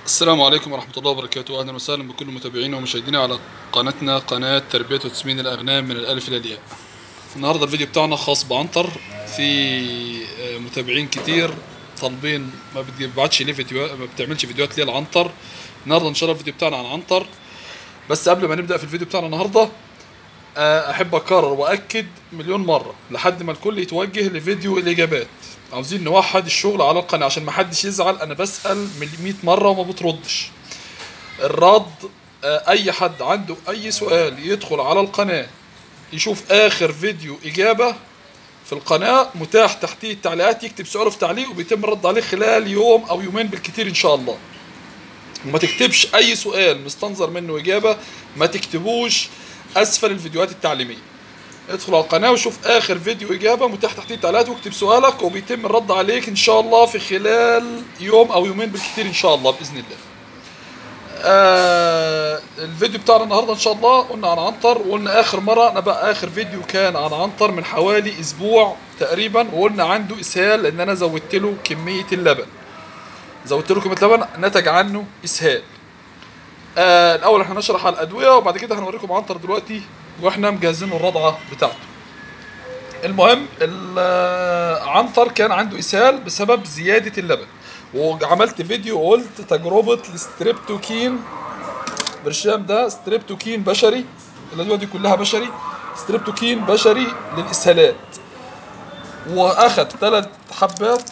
السلام عليكم ورحمة الله وبركاته أهلا وسهلا بكل متابعينا ومشاهدينا على قناتنا قناة تربية وتسمين الأغنام من الألف إلى الياء النهاردة الفيديو بتاعنا خاص بعنتر في آه، متابعين كتير طالبين ما بتبعتش ليه فيديوهات ما بتعملش فيديوهات ليه العنتر النهاردة إن شاء الله الفيديو بتاعنا عن عنتر بس قبل ما نبدأ في الفيديو بتاعنا النهاردة آه، أحب أكرر وأكد مليون مرة لحد ما الكل يتوجه لفيديو الإجابات عاوزين نوحد الشغل على القناة عشان ما حدش يزعل أنا بسأل من 100 مرة وما بتردش الرد آه، أي حد عنده أي سؤال يدخل على القناة يشوف آخر فيديو إجابة في القناة متاح تحتيه التعليقات يكتب سؤاله في تعليق وبيتم الرد عليه خلال يوم أو يومين بالكتير إن شاء الله وما تكتبش أي سؤال مستنظر منه إجابة ما تكتبوش أسفل الفيديوهات التعليمية ادخل على القناة وشوف آخر فيديو إجابة متاح تحتيه التعليقات واكتب سؤالك وبيتم الرد عليك إن شاء الله في خلال يوم أو يومين بالكتير إن شاء الله بإذن الله آه الفيديو بتاعنا النهارده ان شاء الله قلنا عن عنتر وقلنا اخر مره انا بقى اخر فيديو كان عن عنتر من حوالي اسبوع تقريبا وقلنا عنده اسهال لان انا زودت له كميه اللبن زودت له كميه لبن نتج عنه اسهال آه الاول احنا هنشرح على الادويه وبعد كده هنوريكم عنتر دلوقتي واحنا مجهزين له الرضعه بتاعته المهم ال- عنتر كان عنده اسهال بسبب زياده اللبن وعملت فيديو وقلت تجربه الستريبتوكين برشام ده ستريبتوكين بشري الادويه دي كلها بشري ستريبتوكين بشري للاسهالات واخد ثلاث حبات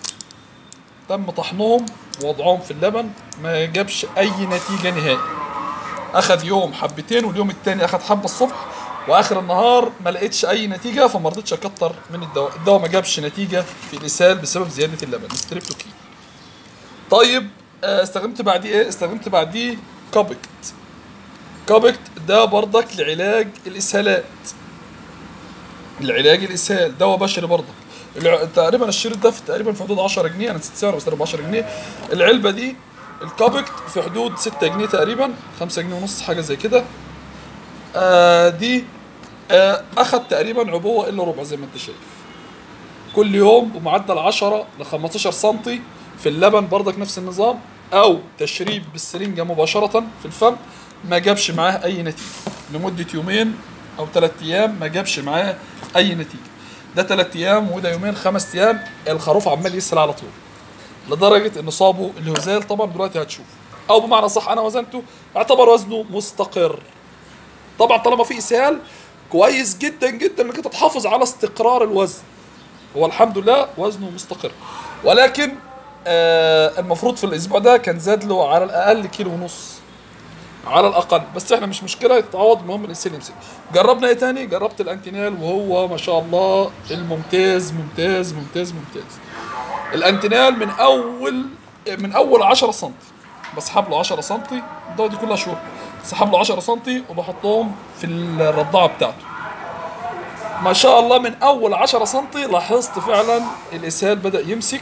تم طحنهم ووضعهم في اللبن ما جابش اي نتيجه نهائي اخد يوم حبتين واليوم التاني اخد حبه الصبح واخر النهار ما لقيتش اي نتيجه فما رضيتش اكتر من الدواء الدواء ما جابش نتيجه في الاسهال بسبب زياده اللبن ستريبتوكين طيب آه، استخدمت بعديه ايه استخدمت بعديه كابكت كابكت ده برضك لعلاج الاسهالات لعلاج الاسهال دواء بشري برضك الع- تقريبا الشريط ده في تقريبا في حدود 10 جنيه انا نسيت سعره بس ب 10 جنيه العلبه دي الكابكت في حدود 6 جنيه تقريبا 5 جنيه ونص حاجه زي كده آه دي آه اخد تقريبا عبوه الا ربع زي ما انت شايف كل يوم بمعدل 10 ل 15 سم في اللبن برضك نفس النظام او تشريب بالسرنجه مباشره في الفم ما جابش معاه اي نتيجه لمده يومين او ثلاث ايام ما جابش معاه اي نتيجه ده ثلاث ايام وده يومين خمس ايام الخروف عمال يسهل على طول لدرجه ان صابه الهزال طبعا دلوقتي هتشوف او بمعنى صح انا وزنته اعتبر وزنه مستقر طبعا طالما في اسهال كويس جدا جدا انك انت تحافظ على استقرار الوزن هو الحمد لله وزنه مستقر ولكن آه المفروض في الاسبوع ده كان زاد له على الاقل كيلو ونص على الاقل بس احنا مش مشكله يتعوض المهم الانسان يمسك جربنا ايه تاني جربت الانتينال وهو ما شاء الله الممتاز ممتاز ممتاز ممتاز الانتينال من اول من اول 10 سم بسحب له 10 سم الدواء دي كلها شهور بسحب له 10 سم وبحطهم في الرضاعه بتاعته ما شاء الله من اول 10 سم لاحظت فعلا الاسهال بدا يمسك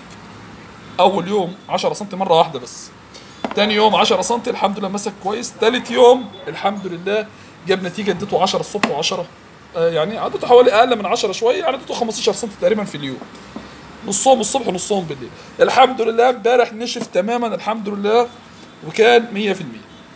اول يوم 10 سم مره واحده بس تاني يوم 10 سم الحمد لله مسك كويس تالت يوم الحمد لله جاب نتيجه اديته 10 الصبح و10 آه يعني عدته حوالي اقل من 10 شويه يعني اديته 15 سم تقريبا في اليوم نصهم الصبح ونصهم بالليل الحمد لله امبارح نشف تماما الحمد لله وكان 100%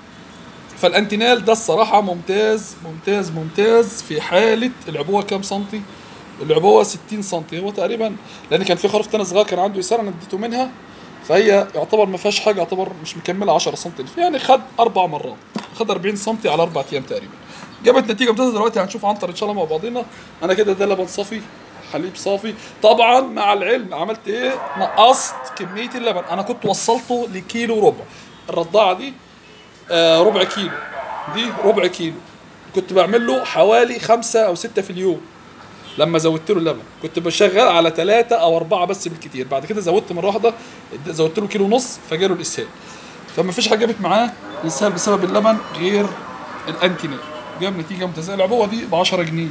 فالانتينال ده الصراحه ممتاز ممتاز ممتاز في حاله العبوه كام سنتي العبوه 60 سنتي هو تقريبا لان كان في خروف تاني صغير كان عنده يسار انا اديته منها فهي يعتبر ما فيهاش حاجه يعتبر مش مكمله 10 سم يعني خد اربع مرات خد 40 سم على اربع ايام تقريبا جابت نتيجه ممتازه دلوقتي هنشوف عنتر ان شاء الله مع بعضينا انا كده ده لبن صافي حليب صافي طبعا مع العلم عملت ايه نقصت كميه اللبن انا كنت وصلته لكيلو ربع الرضاعه دي آه ربع كيلو دي ربع كيلو كنت بعمل له حوالي خمسة أو ستة في اليوم لما زودت له اللبن كنت بشغل على ثلاثة أو أربعة بس بالكتير بعد كده زودت مرة واحدة زودت له كيلو ونص فجاله الإسهال فما فيش حاجة جابت معاه الإسهال بسبب اللبن غير الأنتينال جاب نتيجة ممتازة العبوة دي ب 10 جنيه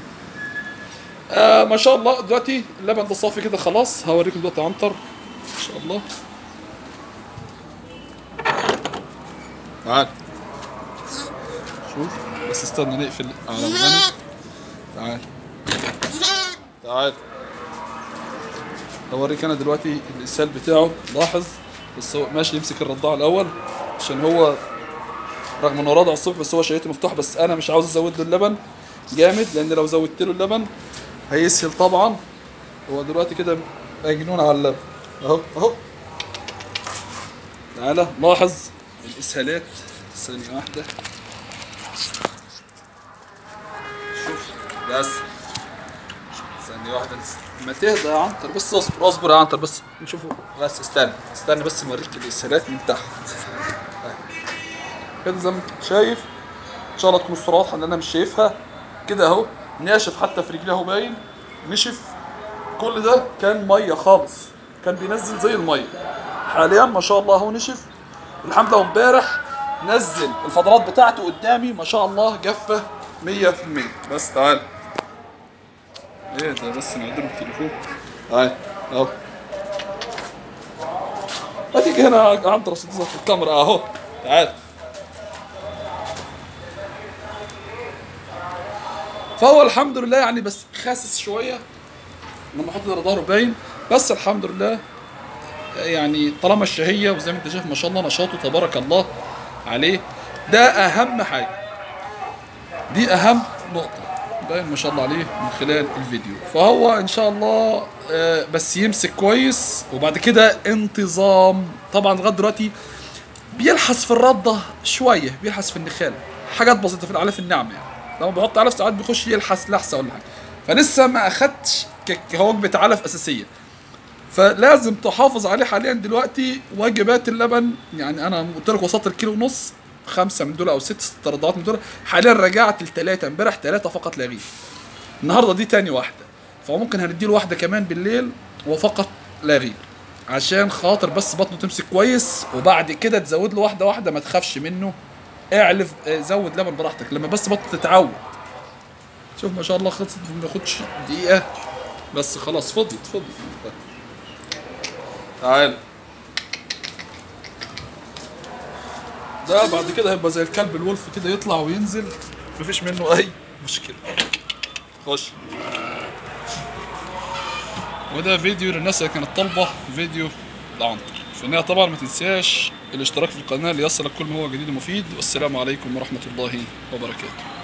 آه ما شاء الله دلوقتي اللبن ده صافي كده خلاص هوريكم دلوقتي عنتر ما شاء الله تعال شوف بس استنى نقفل على ودانك تعال تعال اوريك انا دلوقتي الاسهال بتاعه لاحظ بس هو ماشي يمسك الرضاعه الاول عشان هو رغم انه راضع الصبح بس هو شهيته مفتوح بس انا مش عاوز ازود له اللبن جامد لان لو زودت له اللبن هيسهل طبعا هو دلوقتي كده مجنون على اللبن اهو اهو تعالى لاحظ الاسهالات ثانية واحدة شوف بس ثانية واحدة ما تهدى يا عنتر بس اصبر اصبر يا عنتر بس نشوفه بس استنى استنى بس نوريك الاسهالات من تحت كده زي ما انت شايف ان شاء الله تكون الصورة واضحة ان انا مش شايفها كده اهو ناشف حتى في رجليه اهو باين نشف كل ده كان ميه خالص كان بينزل زي الميه حاليا ما شاء الله هو نشف الحمد لله امبارح نزل الفضلات بتاعته قدامي ما شاء الله جافه 100% بس تعال ايه ده بس نعدل التليفون تعال اهو هتيجي هنا عند رصيد في الكاميرا اهو تعال فهو الحمد لله يعني بس خاسس شويه لما احط ده ظهره باين بس الحمد لله يعني طالما الشهيه وزي ما انت شايف ما شاء الله نشاطه تبارك الله عليه ده اهم حاجه دي اهم نقطه باين ما شاء الله عليه من خلال الفيديو فهو ان شاء الله آه، بس يمسك كويس وبعد كده انتظام طبعا لغايه دلوقتي بيلحس في الرده شويه بيلحس في النخاله حاجات بسيطه في العلف الناعمه يعني لما بيحط علف ساعات بيخش يلحس لحسه ولا حاجه فلسه ما اخدش ك- كوجبه علف اساسيه فلازم تحافظ عليه حاليا دلوقتي وجبات اللبن يعني انا قلت لك وصلت الكيلو ونص خمسه من دول او ست ست رضعات من دول حاليا رجعت لثلاثه امبارح ثلاثه فقط لا غير النهارده دي تاني واحده فممكن هنديله واحده كمان بالليل وفقط لا غير عشان خاطر بس بطنه تمسك كويس وبعد كده تزود له واحده واحده ما تخافش منه اعلف آه، زود لبن براحتك لما بس بطنه تتعود شوف ما شاء الله خلصت ما ياخدش دقيقه بس خلاص فضيت فضيت تعال ده بعد كده هيبقى زي الكلب الولف كده يطلع وينزل مفيش منه اي مشكله خش وده فيديو للناس اللي كانت طالبه فيديو لعنتر في النهايه طبعا ما تنساش الاشتراك في القناه ليصلك كل ما هو جديد ومفيد والسلام عليكم ورحمه الله وبركاته